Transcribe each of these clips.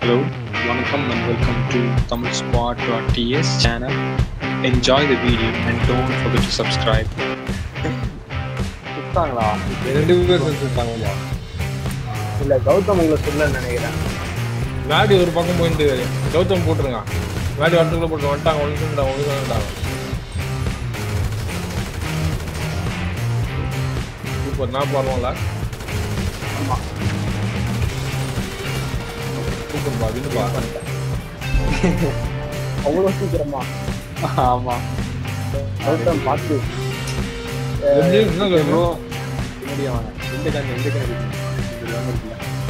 Hello, welcome and welcome to Tamil Squad.ts channel. Enjoy the video and don't forget to subscribe. சுத்தாங்களா ரெண்டு பேர் செஞ்சுருப்பாங்கம்மா இல்ல கௌதம் உங்களை சொல்ல நினைக்கிறேன் மேடி ஒரு பக்கம் போயிட்டு கௌதம் போட்டுருங்க மேடி வரத்துக்குள்ள போட்டு வந்துட்டாங்க ஒன்று சொல்லிட்டாங்க ஒன்று சொல்லிட்டாங்க சூப்பர் நான் பாருவோம்ல ஆமா சூப்பர் பா வின்னு பா அவ்வளவு சீக்கிரமா ஆமா கௌதம் பார்த்து எப்படி என்ன ப்ரோ கௌதம்? பின்னாடி வாங்க எந்த கண் எந்த கண் இருக்கு இது இல்லாம இருக்குல்ல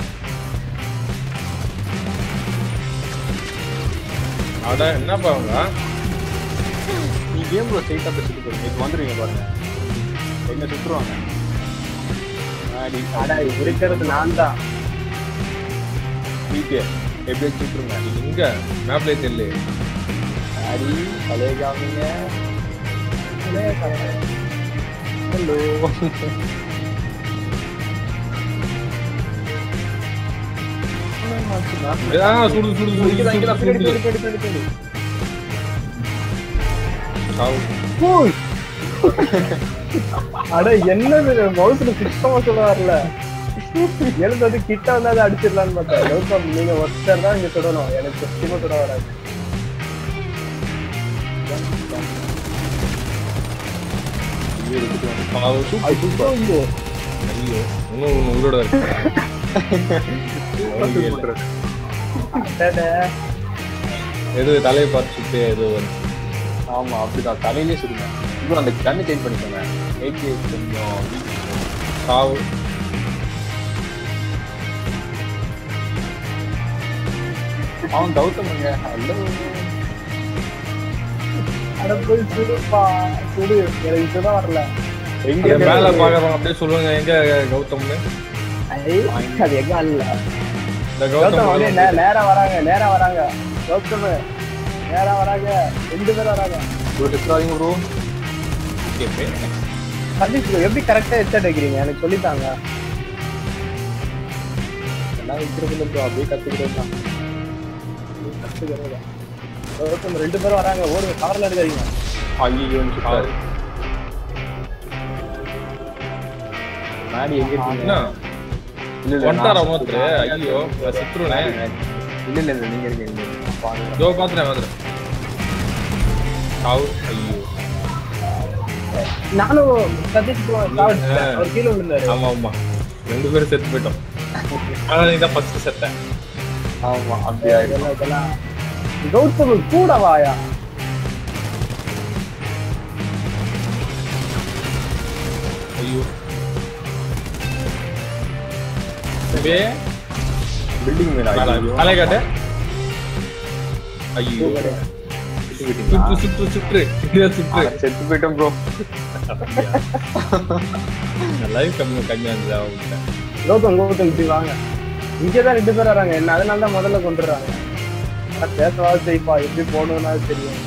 அட என்னப்பா அவங்க நீ கேம் ப்ரோ ஸ்ட்ரைட்டாக பேசிட்டு போறீங்க இப்போ வந்துருவீங்க பாருங்க என்ன சுற்றுவாங்க ஆடி அட இருக்கிறது நான் தான் பிகே எப்படியே சுற்றுங்க எங்க மேப்லேயே தெரியல ஆடி பழைய காமிங்க ஹலோ ஆ சுடு சுடு சுடு சுடு சுடு சுடு சாவு. அட என்னது மவுஸ்ல சுத்தமா சொல்ல வரல எனக்கு வந்து கிட்ட வந்து அதை அடிச்சிடலான்னு பார்த்தேன் கௌதம் நீங்க ஒருத்தர் தான் இங்க தொடணும் எனக்கு சுத்தமா தொட வராது சாவு. சூப்பர் ஐயோ, ஐயோ இன்னும் ஒன்று உயிரோட இருக்கு அடடே. எது தலையை பார்த்து சுத்தே எது வந்து ஆமா அப்படிதான் தலையிலே சுடுங்க இப்போ அந்த கண்ணு சேஞ்ச் பண்ணிக்கோங்க ஏகே கொஞ்சம் weak. சாவு அவன் கௌதமுங்க ஹலோ அட போய் சுடுப்பா சுடு எனக்கு சுட வரல எங்க அந்த மேல பாக்குறவங்க அப்படியே சொல்லுங்க எங்க கௌதம்னு ஐ, அது எங்க அல்ல இந்த கௌதம் கௌதம் அப்படியே நே- நேரா வராங்க நேரா வராங்க கௌதம் நேரா வராங்க ரெண்டு பேரும் வராங்க ப்ரோ சுற்றாதீங்க ப்ரோ சதீஷ் bro, எப்படி கரெக்டா ஹெட்செட் வைக்கிறீங்க எனக்கு சொல்லித்தாங்க எல்லாம் வைக்கிறது ப்ரோ அப்படியே கத்துக்கிட்டே தான் கத்துக்கிறதா. கௌதம் ரெண்டு பேரும் வராங்க ஓடுங்க கவர்ல எடுக்காதீங்க ஐயோ சுற்றாரு மாடி எங்க இருக்கீங்க என்ன இல்ல இல்ல வந்துட்டாரா நான் ஒருத்தரு ஐயோ சித்ருனே இல்ல இல்ல இல்ல நீங்க இருக்கீங்க நீங்க இருக்கீங்க. பாருங்க. இதோ பாத்துறேன் பாத்துறேன் சாவு ஐயோ நானும் சதீஷ் bro சாவடிச்சிட்டேன். அவர் கீழே விழுந்தாரு ஆமா ஆமா ரெண்டு பேரும் செத்து போயிட்டோம் ஆனா நீ தான் ஃபர்ஸ்ட் செத்த ஆமா அப்படியா இதெல்லாம் இதெல்லாம் கௌதம் கூட வாயா ஐயோ இப்பே பில்டிங் மேல ஐயோ தலை காட்டு ஐயோ சுட்டு போயிட்டீங்களா? சுற்று சுற்று சுற்று இந்தியா சுற்று ஆ, செத்து போயிட்டோம் ப்ரோ லைஃப் கம்மி கம்மியா இருந்தது அவங்ககிட்ட கௌதம் கௌதம் இப்படி வாங்க இங்கதான் ரெண்டு பேரும் வராங்க என்ன அதனால தான் முதல்ல கொண்டுறாங்க பேசவாது செய்ப்பா எப்படி போகணும்னா தெரியும்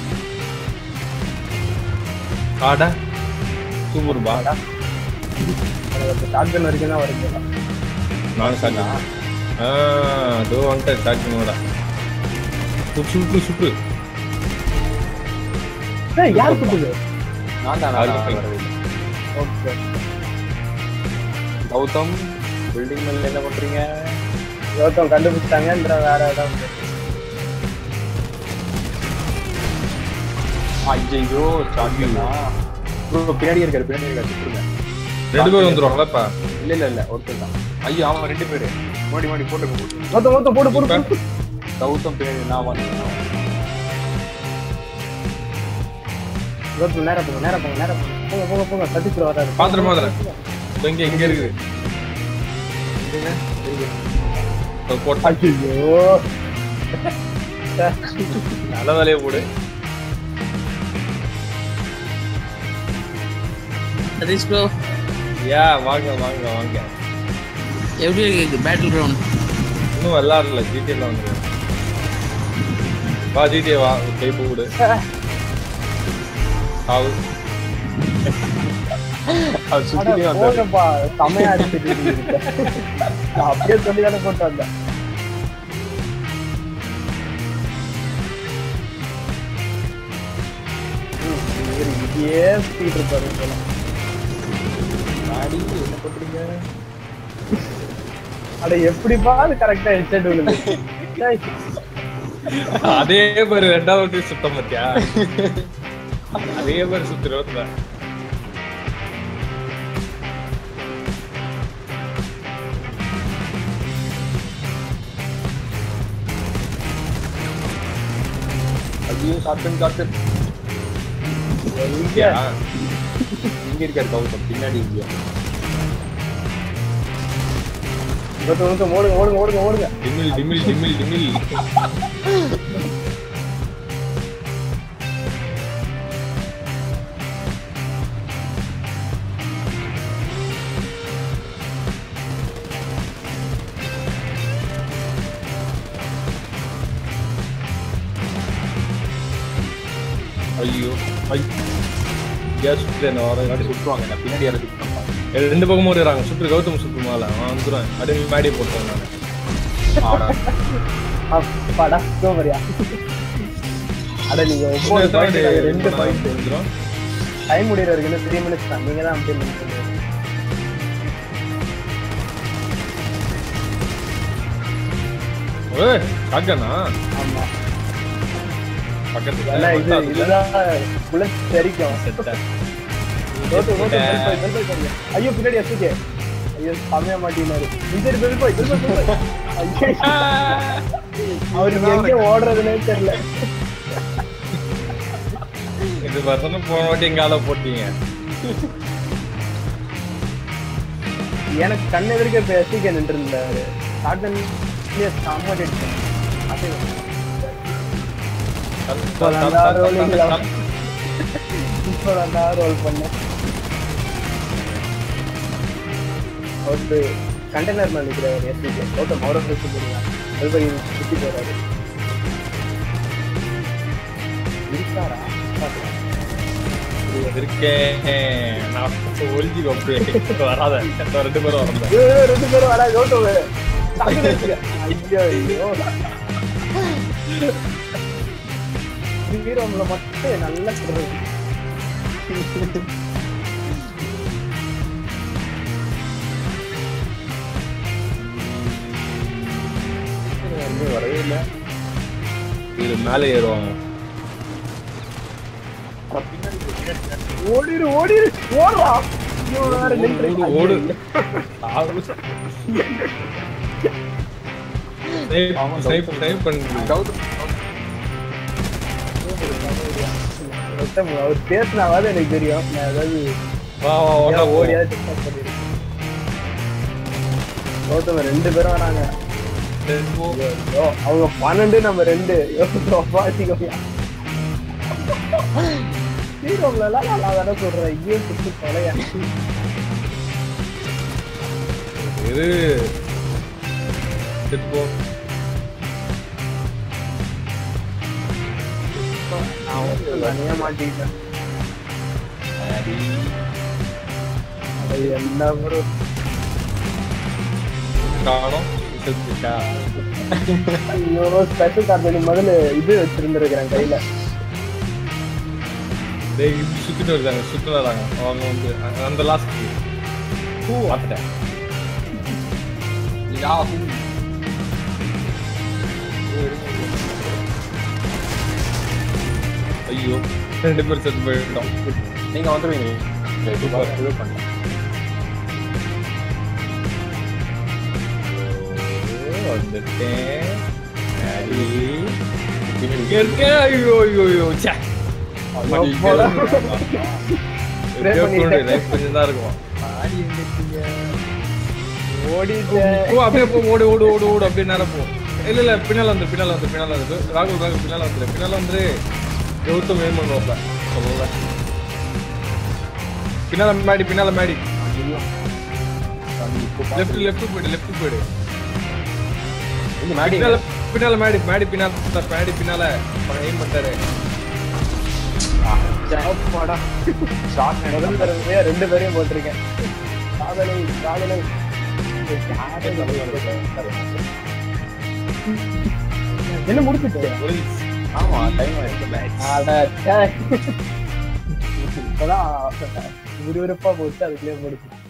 ஆடா சூப்பர் பா ஷார்ட் கன் வரைக்கும் தான் வருது நானும் சாட்டா ஆ அதோ வந்துட்டேன் ஸ்டார்ட் பண்ணோட சுற்று சுற்று ஏய், யார் கூட்டுது நான் தான் ஆறு நான் பை. வரவே இல்லை. ஓகே கௌதம் பில்டிங் மேல என்ன பண்றீங்க கௌதம் கண்டுபிடிச்சிட்டாங்கன்ற வேற இடம் ஐயோ சாக்கியா ப்ரோ பின்னாடி இருக்காரு பின்னாடி இருக்காரு சுற்றுங்க ரெண்டு பேரும் வந்துருவாங்களா இப்ப இல்ல இல்ல இல்ல ஒருத்தர் தான் ஐயோ அவன் ரெண்டு பேரு முன்னாடி முன்னாடி போட்டு போட்டு கௌதம் கௌதம் போடு போடு போடு கௌதம் பின்னாடி நான் வந்தேன் கௌதம் நேரா போங்க நேரா போங்க நேரா போங்க போங்க போங்க போங்க சதீஷ் bro வராரு பாத்துறேன் பாத்துறேன் இதோ இங்க இங்க இருக்குது இதோ போட்டேன் ஐயோ நல்ல வேலையை போடு சதீஷ் ப்ரோ யா வாங்க வாங்க வாங்க எப்படி இருக்கு பேட்டில் கிரவுண்ட் இன்னும் விளாடல ஜிடிஏல வந்துருவேன் வா ஜிடிஏ வா கை போடு ஆவு அது சுத்திட்டே அட, வந்தாரு போங்கப்பா செமையா அடிச்சிட்டு இருக்கீங்க. நான் அப்படியே சொல்லி தானே போட்டு வந்தேன் இங்கேயே சுத்திட்டு இருப்பாரு போல மாடி என்ன பண்றீங்க அட எப்படிப்பா அது கரெக்டா ஹெட்செட் விழுது டேய், அதே மாதிரி ரெண்டாவது சுத்தம் பத்தியா அதே மாதிரி சுத்துறோம்ல ஐயோ காட்டன் காட்டன் எங்க இங்க இருக்காரு கௌதம் பின்னாடி இங்க ஒருத்தன் ஒருத்தன் ஓடுங்க ஓடுங்க ஓடுங்க ஓடுங்க டிமில் டிமில் டிமில் டிமில் ஐயோ ஐயா சுற்றுறேன் நான் வரேன் முன்னாடி சுட்டுவாங்க நான் பின்னாடி யாரும் சுட்டுவாங்க ரெண்டு பக்கமும் ஓடுறாங்க சுற்று கௌதம் சுற்று மேல அவன் வந்துடுவேன் அப்படியே மேடி போட்டேன் நான் ஆடா அப்பாடா சோமரியா அட நீங்க ஒவ்வொரு point நாங்க ரெண்டு பாயிண்ட் வந்துடும் டைம் முடியற வரைக்கும் த்ரீ மினிட்ஸ் தான் நீங்க தான் அப்படியே மினிட்ஸ் ஏய் ஷாட்கனா ஆமா பக்கத்துல ஏன்னா இது பக்கத்துல. இதுதான் புல்லட் தெரிக்கும் செத்தேன். Road road bell boy bell boy பண்ணுங்க ஐயோ பின்னாடி எஸ்கே ஐயோ சமய மாட்டினாரு inside bell boy bell boy bell boy ஐயோ அவருக்கு எங்க ஓடுறதுனே தெரியல இது வருஷம் போன வாட்டி எங்க ஆள போட்டீங்க எனக்கு கண்ணு எதிர்க்க இப்ப எஸ்கே நின்று இருந்தாரு ஷாட்கன் செம்ம டெட் அது இப்போ நான் ரோல் பண்ணேன் அவரு கண்டெய்னர் மேல நிற்கிறாரு எஸ்பிகே கௌதம் அவரை பேசி போறீங்க வெல்பை சுத்தி போறாரு இருக்காரா பாக்கலாம். இருக்கேன் நான் ஒழிஞ்சி அப்படியே வராத இந்த ரெண்டு பேரும் வரல ஐயோ, ஐயோ, ரெண்டு பேரும் வரா கௌதம் டக்குனு வச்சுக்க. ஐயோ ஐயோ ஹீரோம்ல மட்டும் நல்லா சொல்றது இன்னும் வரவே இல்லை இது மேலே ஏறுவாங்க ஓடிரு ஓடிரு ஓடுறா ஐயோ, வேற நின்று. ஓடு ஓடு ஆளு. Snipe, ஆமா, snipe, கௌதம். snipe பண்ணு. கௌதம் மொத்தம் அவர் பேசினாவது எனக்கு தெரியும் நான் ஏதாவது வா வா ஒண்ணா ஓடி ஓடியாவது டிஸ்டர்ப் பண்ணிருக்கேன் கௌதம் ரெண்டு பேரும் வராங்க ஐயோ, அவங்க பன்னெண்டு நம்ம ரெண்டு பாத்திக்கோங்க ஹீரோம்ல எல்லாம் நான் தானே சொல்றேன் ஐயோ சுத்தி தொலையா இரு செத்து போ நான் வந்து தனியா மாட்டிக்கிட்டேன் அது என்ன bro? காணோம் செத்துட்டா ஐயோ ஸ்பெஷல் கார்டு முதல்ல இது வச்சிருந்திருக்கிறேன் கையில டேய் இப்படி சுத்திட்டு வருதாங்க சுத்திட்டு வராங்க அவங்க வந்து அ- அந்த லாஸ்ட் பார்த்துட்டேன் யாஹூ ஐயோ ரெண்டு பேரும் செத்து போயிட்டோம் நீங்க வந்துருவீங்க சூப்பர் இது பண்ணேன் ஓ, வந்துட்டேன் சரி. இங்க இருக்கேன் ஐயோ ஐயோ ஐயோ ச்சே ஐயோ, போடா. Spray எப்படியோ பண்ணிட்டேன். போடு, life கொஞ்சம் தான் இருக்கும் ஆடி எங்க இருக்கீங்க ஓடிட்டேன் போ அப்படியே போ ஓடு ஓடு ஓடு ஓடு அப்படியே நேரம் போ இல்ல இல்ல பின்னால வந்து பின்னால வந்து பின்னால வந்து ராகுல் ராகுல் பின்னால வந்து பின்னால வந்து கௌதம் வேணும் பண்ணுவாப்ல சொல்லல பின்னால மேடி பின்னால மேடி லெஃப்ட் லெஃப்ட் போயிடு லெஃப்ட் போயிடு இந்த மாடி பின்னால பின்னால மேடி மேடி பின்னால மேடி பின்னால எய்ம் பண்ணிட்டாரு சாப்பாடா ஷார்ட் முதல் தடவையா ரெண்டு பேரையும் போட்டிருக்கேன் காதலை காதலை என்ன முடிச்சுட்டு ஆமா டைம் ஆயிடுச்சு அட, ச்சே. இப்பதான் விறுவிறுப்பா போச்சு அதுக்குள்ளே போடுச்சு